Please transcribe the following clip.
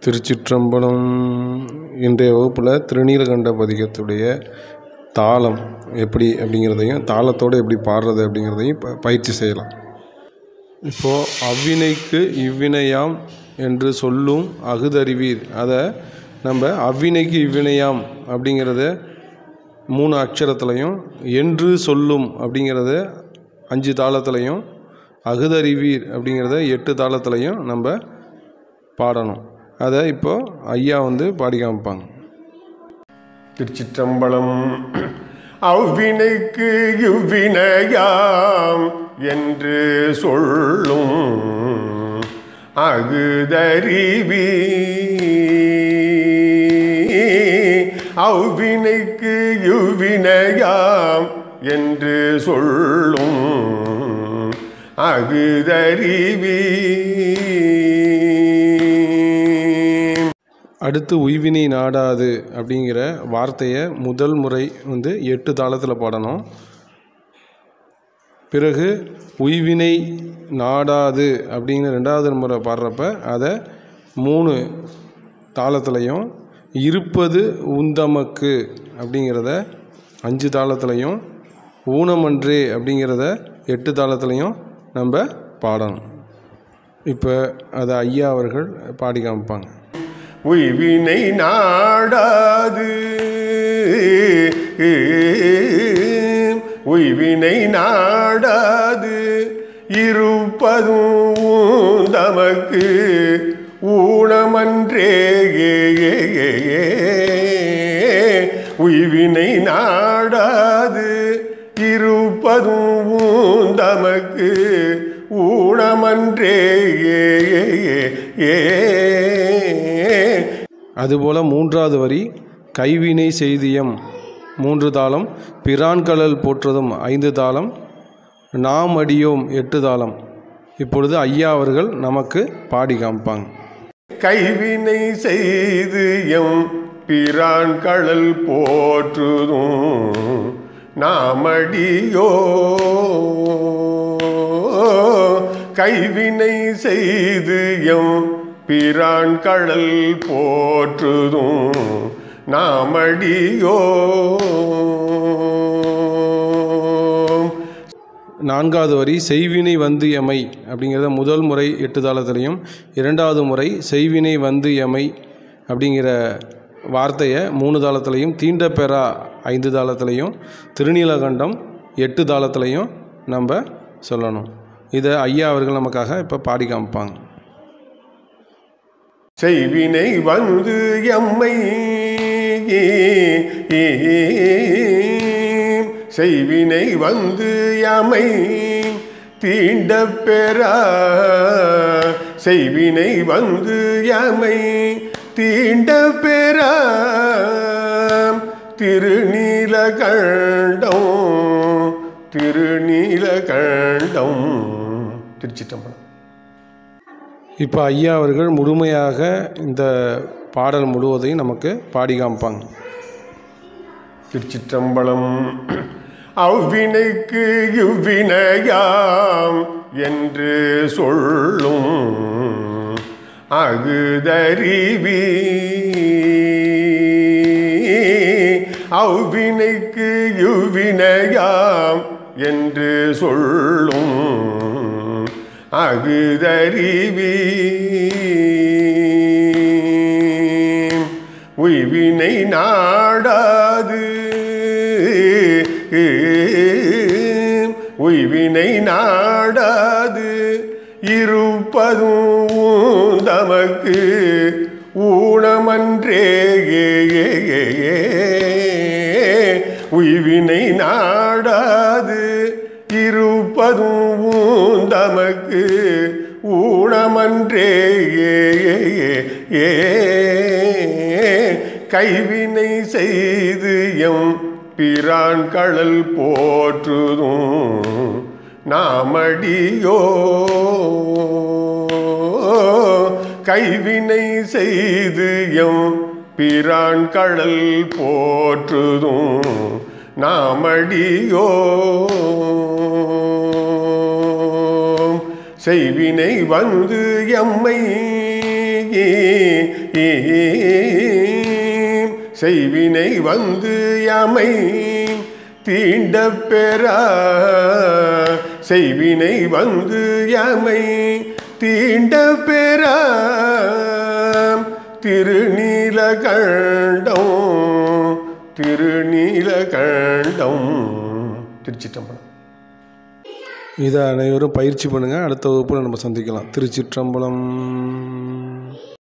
திருச்சிற்றம்பலம் இன்றைய வகுப்பில் திருநீலகண்ட பதிகத்துடைய தாளம் எப்படி அப்படிங்கிறதையும் தாளத்தோடு எப்படி பாடுறது அப்படிங்கிறதையும் ப- பயிற்சி செய்யலாம் இப்போது அவ்வினைக்கு இவ்வினையாம் என்று சொல்லும் அகுதறிவீர் அதை நம்ம அவ்வினைக்கு இவ்வினையாம் அப்படிங்கிறத மூணு அக்ஷரத்துலையும் என்று சொல்லும் அப்படிங்கிறத அஞ்சு தாளத்துலையும் அகுதறிவீர் அப்படிங்கிறத எட்டு தாளத்துலையும் நம்ம பாடணும் அதை இப்போ ஐயா வந்து பாடி காமிப்பாங்க திருச்சிற்றம்பலம் அவ்வினைக்கு இவ்வினையாம் என்று சொல்லும் அகுதறிவி அவ்வினைக்கு இவ்வினையாம் என்று சொல்லும் அகுதறிவி அடுத்து உய்வினை நாடாது அப்படிங்கிற வார்த்தையை முதல் முறை வந்து எட்டு தாளத்தில் பாடணும் பிறகு உய்வினை நாடாது அப்படிங்கிற ரெண்டாவது முறை பாடுறப்ப அதை மூணு தாளத்துலையும் இருப்பது உந்தமக்கு அப்படிங்கிறத அஞ்சு தாளத்துலையும் ஊனமன்றே அப்படிங்கிறத எட்டு தாளத்துலையும் நம்ம பாடணும் இப்போ அதை ஐயா அவர்கள் பாடி காமிப்பாங்க உய்வினை நாடாது உய்வினை நாடாது இருப்பதும் தமக்கு ஊனமன்றே உய்வினை நாடாது இருப்பதும் தமக்கு ஊனமன்றே அதுபோல மூன்றாவது வரி கைவினை செய்தியம் மூன்று தாளம் பிரான்கடல் போற்றதும் ஐந்து தாளம் நாம் அடியோம் எட்டு தாளம் இப்பொழுது ஐயா அவர்கள் நமக்கு பாடி காமிப்பாங்க கைவினை செய்து எம் பிரான் கடல் போற்றுதும் நாமடியோ கைவினை செய்து எம் பிரான் கடல் போற்றுதும் நாமடியோ நான்காவது வரி செய்வினை வந்து எமை அப்படிங்கிறத முதல் முறை எட்டு தாளத்திலையும் இரண்டாவது முறை செய்வினை வந்து எமை அப்படிங்கிற வார்த்தையை மூணு தாளத்திலையும் தீண்டப்பெறா ஐந்து தாளத்திலையும் திருநீலகண்டம் எட்டு தாளத்திலையும் நம்ம சொல்லணும் இதை ஐயா அவர்கள் நமக்காக இப்போ பாடி காமிப்பாங்க செய்வினை வந்து எம்மை செய்வினை வந்து எமை தீண்ட பெறா செய்வினை வந்து எமை தீண்ட பெறா திருநீலகண்டம் திருநீலகண்டம் திருச்சிட்டம்பலம் இப்போ ஐயா அவர்கள் முழுமையாக இந்த பாடல் முழுவதையும் நமக்கு பாடி காமிப்பாங்க திருச்சிற்றம்பலம் அவ்வினைக்கு இவ்வினையாம் என்று சொல்லும் அகுதறிவி அவ்வினைக்கு இவ்வினையாம் என்று சொல்லும் அகுதறிவி உய்வினை நாடாது உய்வினை நாடாது இருப்பதும் தமக்கு ஊனமன்றே உய்வினை நாடாது இருப்பதும் தமக்கு ஊனமன்றே கைவினை செய்து எம் பிரான் கடல் போற்றுதும் நாமடியோ கைவினை செய்து எம் பிரான் கடல் போற்றுதும் நாமடியோ செய்வினை வந்து எம்மை செய்வினை வந்து எமை தீண்ட பெறா செய்வினை வந்து எமை தீண்ட பெறா திருநீலகண்டம் திருநீலகண்டம் திருச்சிட்டம்பலம் இதை அனைவரும் பயிற்சி பண்ணுங்கள் அடுத்த வகுப்பில் நம்ம சந்திக்கலாம் திருச்சிற்றம்பலம்